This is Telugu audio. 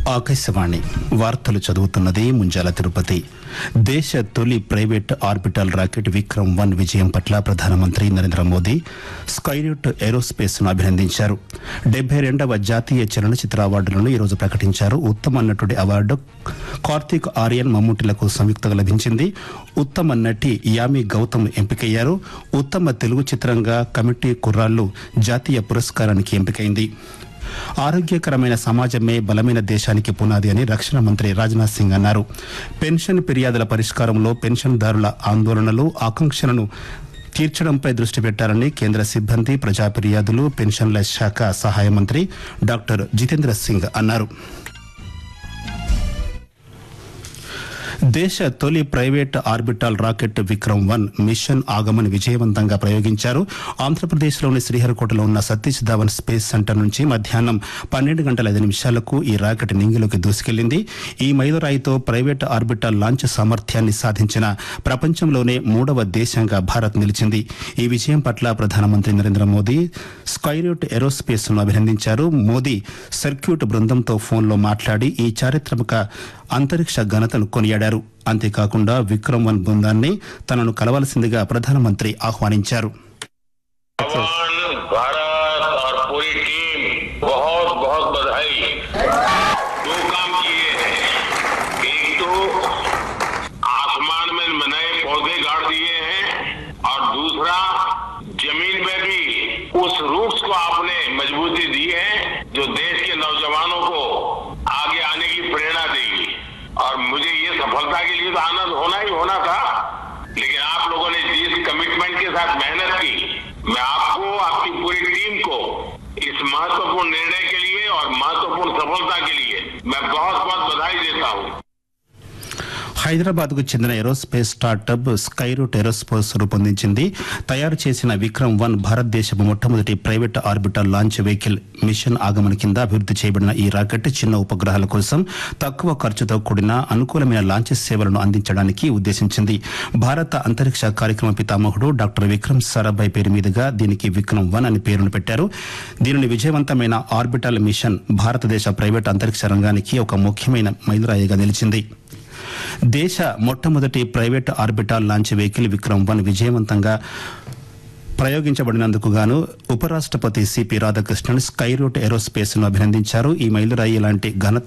ఆకాశవాణి వార్తలు చదువుతున్నది ముంజాల తిరుపతి దేశ తొలి private orbital rocket Vikram one విజయం పట్ల ప్రధానమంత్రి నరేంద్ర మోదీ స్కైరూట్ ఏరోస్పేస్ ను అభినందించారు డెబ్బై రెండవ జాతీయ చలనచిత్ర అవార్డులను ఈరోజు ప్రకటించారు ఉత్తమ నటుడి అవార్డు కార్తీక్ ఆర్యన్ మమ్ముటిలకు సంయుక్తంగా లభించింది ఉత్తమ నటి యామి గౌతమ్ ఎంపికయ్యారు ఉత్తమ తెలుగు చిత్రంగా కమిటీ కుర్రాళ్లు జాతీయ పురస్కారానికి ఎంపికైంది ఆరోగ్యకరమైన సమాజమే బలమైన దేశానికి పునాది అని రక్షణ మంత్రి రాజ్నాథ్ సింగ్ అన్నారు పెన్షన్ ఫిర్యాదుల పరిష్కారంలో పెన్షన్దారుల ఆందోళనలు ఆకాంక్షలను తీర్చడంపై దృష్టి పెట్టాలని కేంద్ర సిబ్బంది ప్రజా ఫిర్యాదులు పెన్షన్ల శాఖ సహాయ మంత్రి డాక్టర్ జితేంద్ర సింగ్ అన్నారు దేశ తొలి private orbital rocket Vikram one mission Aagaman విజయవంతంగా ప్రయోగించారు ఆంధ్రప్రదేశ్లోని శ్రీహరికోటలో ఉన్న సతీష్ ధావన్ స్పేస్ సెంటర్ నుంచి మధ్యాహ్నం పన్నెండు గంటల ఐదు నిమిషాలకు ఈ రాకెట్ నింగిలోకి దూసుకెళ్లింది ఈ మైలురాయితో ప్రైవేట్ ఆర్బిటాల్ లాంచ్ సామర్థ్యాన్ని సాధించిన ప్రపంచంలోనే మూడవ దేశంగా భారత్ నిలిచింది ఈ విజయం పట్ల ప్రధానమంత్రి నరేంద్ర మోదీ స్కైరూట్ ఏరోస్పేస్ ను అభినందించారు మోదీ సర్క్యూట్ బృందంతో ఫోన్లో మాట్లాడి ఈ చారిత్రక అంతరిక్ష ఘనతను కొనియాడారు అంతేకాకుండా విక్రమ్ వన్ బృందాన్ని తనను కలవలసిందిగా ప్రధానమంత్రి ఆహ్వానించారు जवान भारत और पूरी टीम बहुत बहुत बधाई दो काम किए हैं एक तो आसमान में नए पौधे गाड़ दिए हैं और दूसरा जमीन में भी उस रूट्स को आपने मजबूती दी है जो देश के नौजवानों को आगे आने की प्रेरणा देगी और मुझे ये सफलता के लिए तो आनंद होना ही होना था लेकिन आप लोगों ने जिस कमिटमेंट के साथ मेहनत की मैं आपको आपकी पूरी टीम को इस महत्वपूर्ण निर्णय के लिए और महत्वपूर्ण सफलता के लिए मैं बहुत बहुत बधाई देता हूँ హైదరాబాద్ కు చెందిన ఏరోస్పేస్ స్టార్టప్ స్కైరూట్ ఏరోస్పేస్ రూపొందించింది తయారు చేసిన విక్రమ్ వన్ భారతదేశపు మొట్టమొదటి private orbital launch vehicle mission ఆగమన కింద అభివృద్ది చేయబడిన ఈ రాకెట్ చిన్న ఉపగ్రహాల కోసం తక్కువ ఖర్చుతో కూడిన అనుకూలమైన లాంచ్ సేవలను అందించడానికి ఉద్దేశించింది భారత అంతరిక్ష కార్యక్రమ పితామహుడు డాక్టర్ విక్రమ్ సారాభాయ్ పేరు మీదుగా దీనికి విక్రమ్ వన్ అని పేరును పెట్టారు దీనిని విజయవంతమైన ఆర్బిటల్ మిషన్ భారతదేశ ప్రైవేట్ అంతరిక్ష రంగానికి ఒక ముఖ్యమైన మైలురాయిగా నిలిచింది దేశ మొట్టమొదటి private orbital launch vehicle Vikram one విజయవంతంగా ప్రయోగించబడినందుకు గాను ఉపరాష్ట్రపతి సిపి రాధాకృష్ణన్ స్కైరూట్ ఏరోస్పేస్ ను అభినందించారు ఈ మైలురాయి లాంటి ఘనత